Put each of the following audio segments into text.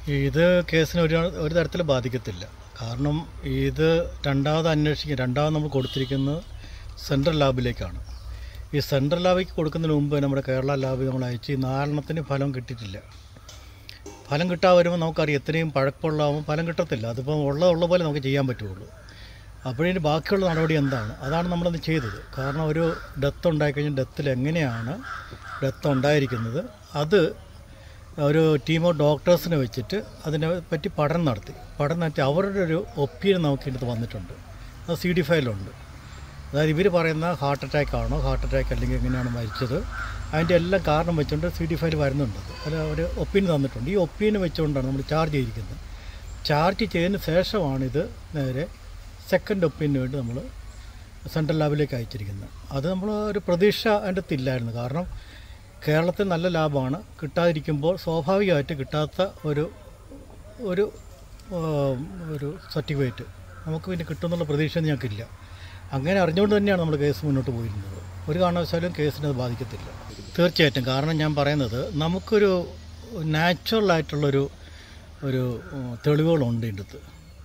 ഇത് കേസിന് ഒരു ഒരു തരത്തിൽ ബാധിക്കത്തില്ല കാരണം ഇത് രണ്ടാമത് അന്വേഷിക്കുക രണ്ടാമത് നമ്മൾ കൊടുത്തിരിക്കുന്നത് സെൻട്രൽ ലാബിലേക്കാണ് ഈ സെൻട്രൽ ലാബിലേക്ക് കൊടുക്കുന്നതിന് മുമ്പ് നമ്മുടെ കേരള ലാബ് നമ്മൾ അയച്ച് ഈ നാലെണ്ണത്തിന് ഫലം കിട്ടിയിട്ടില്ല ഫലം കിട്ടാൻ വരുമ്പോൾ നമുക്കറിയാം എത്രയും പഴക്കമുള്ളതാകുമ്പോൾ ഫലം കിട്ടത്തില്ല അതിപ്പോൾ ഉള്ള ഉള്ള പോലെ നമുക്ക് ചെയ്യാൻ പറ്റുള്ളൂ അപ്പോഴിനി ബാക്കിയുള്ള നടപടി എന്താണ് അതാണ് നമ്മളത് ചെയ്തത് കാരണം ഒരു ഡെത്ത് ഉണ്ടായിക്കഴിഞ്ഞാൽ ഡെത്തിൽ എങ്ങനെയാണ് ഡെത്ത് ഉണ്ടായിരിക്കുന്നത് അത് ഒരു ടീം ഓഫ് ഡോക്ടേഴ്സിനെ വെച്ചിട്ട് അതിനെ പറ്റി പഠനം നടത്തി പഠനം നടത്തി അവരുടെ ഒരു ഒപ്പീനിയൻ നമുക്ക് ഇതിനകത്ത് വന്നിട്ടുണ്ട് അത് സി ഡി ഫയലുണ്ട് അതായത് ഇവർ പറയുന്ന ഹാർട്ട് അറ്റാക്ക് ആണോ ഹാർട്ട് അറ്റാക്ക് അല്ലെങ്കിൽ എങ്ങനെയാണ് മരിച്ചത് അതിൻ്റെ എല്ലാം കാരണം വെച്ചുകൊണ്ട് സി ഡി ഫയൽ വരുന്നുണ്ട് അത് ഒരു ഒപ്പീനിയൻ തന്നിട്ടുണ്ട് ഈ ഒപ്പീനിയൻ വെച്ചുകൊണ്ടാണ് നമ്മൾ ചാർജ് ചെയ്തിരിക്കുന്നത് ചാർജ് ചെയ്തതിന് ശേഷമാണ് ഇത് നേരെ സെക്കൻഡ് ഒപ്പീനിയന് വേണ്ടി നമ്മൾ സെൻട്രൽ ലാബിലേക്ക് അയച്ചിരിക്കുന്നത് അത് നമ്മൾ ഒരു പ്രതീക്ഷ അതിൻ്റെ അകത്ത് ഇല്ലായിരുന്നു കാരണം കേരളത്തിൽ നല്ല ലാഭമാണ് കിട്ടാതിരിക്കുമ്പോൾ സ്വാഭാവികമായിട്ട് കിട്ടാത്ത ഒരു ഒരു ആ, ഒരു സർട്ടിഫിക്കറ്റ് നമുക്ക് പിന്നെ കിട്ടുമെന്നുള്ള പ്രതീക്ഷ ഞങ്ങൾക്കില്ല അങ്ങനെ അറിഞ്ഞുകൊണ്ട് തന്നെയാണ് നമ്മൾ കേസ് മുന്നോട്ട് പോയിരുന്നത് ഒരു കാരണവശാലും കേസിനെ അത് ബാധിക്കത്തില്ല തീർച്ചയായിട്ടും കാരണം ഞാൻ പറയുന്നത് നമുക്കൊരു നാച്ചുറൽ ആയിട്ടുള്ളൊരു ഒരു ഉം, തെളിവുകളുണ്ട് ഇതിൻ്റെ അടുത്ത്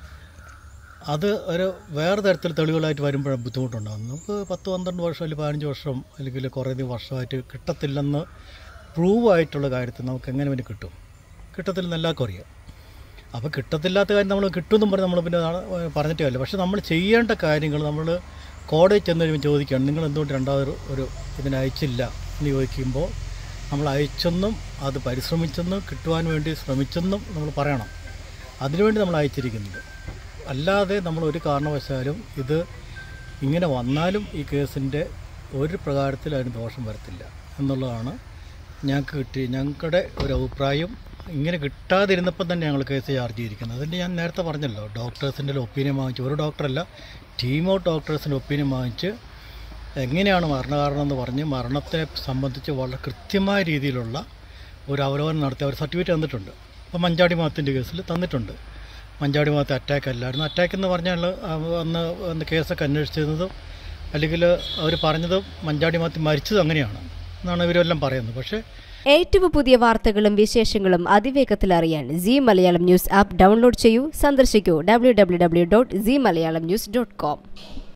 അത് ഒരു വേറെ തരത്തിൽ തെളിവുകളായിട്ട് വരുമ്പോഴാണ് ബുദ്ധിമുട്ടുണ്ടാകുന്നത് നമുക്ക് പത്ത് പന്ത്രണ്ട് വർഷം അല്ലെങ്കിൽ പതിനഞ്ച് വർഷം അല്ലെങ്കിൽ കുറേ അധികം വർഷമായിട്ട് കിട്ടത്തില്ലെന്ന് പ്രൂവ് ആയിട്ടുള്ള കാര്യത്തിൽ നമുക്ക് എങ്ങനെ പിന്നെ കിട്ടും കിട്ടത്തില്ലെന്ന് എല്ലാവർക്കും അറിയാം അപ്പോൾ കിട്ടത്തില്ലാത്ത കാര്യം നമ്മൾ കിട്ടുമെന്നും പറഞ്ഞ് നമ്മൾ പിന്നെ നാളെ പറഞ്ഞിട്ടേ കാര്യമില്ല പക്ഷേ നമ്മൾ ചെയ്യേണ്ട കാര്യങ്ങൾ നമ്മൾ കോടതി ചെന്ന് കഴിയുമ്പോൾ ചോദിക്കുകയാണ് നിങ്ങൾ എന്തുകൊണ്ട് രണ്ടാമത് ഒരു ഇതിന് അയച്ചില്ല എന്ന് ചോദിക്കുമ്പോൾ നമ്മൾ അയച്ചെന്നും അത് പരിശ്രമിച്ചെന്നും കിട്ടുവാൻ വേണ്ടി ശ്രമിച്ചെന്നും നമ്മൾ പറയണം അതിനുവേണ്ടി നമ്മൾ അയച്ചിരിക്കുന്നത് അല്ലാതെ നമ്മൾ ഒരു കാരണവശാലും ഇത് ഇങ്ങനെ വന്നാലും ഈ കേസിൻ്റെ ഒരു പ്രകാരത്തിൽ അതിന് ദോഷം വരത്തില്ല എന്നുള്ളതാണ് ഞങ്ങൾക്ക് കിട്ടി ഞങ്ങളുടെ ഒരു അഭിപ്രായം ഇങ്ങനെ കിട്ടാതിരുന്നപ്പോൾ തന്നെ ഞങ്ങൾ കേസ് ചാർജ് ചെയ്തിരിക്കുന്നത് അതിൻ്റെ ഞാൻ നേരത്തെ പറഞ്ഞല്ലോ ഡോക്ടേഴ്സിൻ്റെ ഒപ്പീനിയൻ വാങ്ങിച്ച് ഒരു ഡോക്ടറല്ല ടീം ഓഫ് ഡോക്ടേഴ്സിൻ്റെ ഒപ്പീനിയൻ വാങ്ങിച്ച് എങ്ങനെയാണ് മരണകാരണം എന്ന് പറഞ്ഞ് മരണത്തെ സംബന്ധിച്ച് വളരെ കൃത്യമായ രീതിയിലുള്ള ഒരു അവലോകനം നടത്തി അവർ സർട്ടിഫിക്കറ്റ് തന്നിട്ടുണ്ട് അപ്പോൾ മഞ്ചാടി മാത്തിൻ്റെ കേസിൽ തന്നിട്ടുണ്ട് മഞ്ചാടി മാത്ത് അറ്റാക്ക് അല്ലായിരുന്നു അറ്റാക്ക് എന്ന് പറഞ്ഞാൽ അവ- അന്ന് അന്ന് കേസൊക്കെ അന്വേഷിച്ചിരുന്നതും അല്ലെങ്കിൽ അവർ പറഞ്ഞത് മഞ്ചാടി മാത്തി മരിച്ചത് അങ്ങനെയാണ് എന്നാണ് ഇവരെല്ലാം പറയുന്നത് പക്ഷേ ഏറ്റവും പുതിയ വാർത്തകളും വിശേഷങ്ങളും അതിവേഗത്തിൽ അറിയാൻ Zee Malayalam news app download ചെയ്യൂ സന്ദർശിക്കൂ W W W dot Zee Malayalam news dot com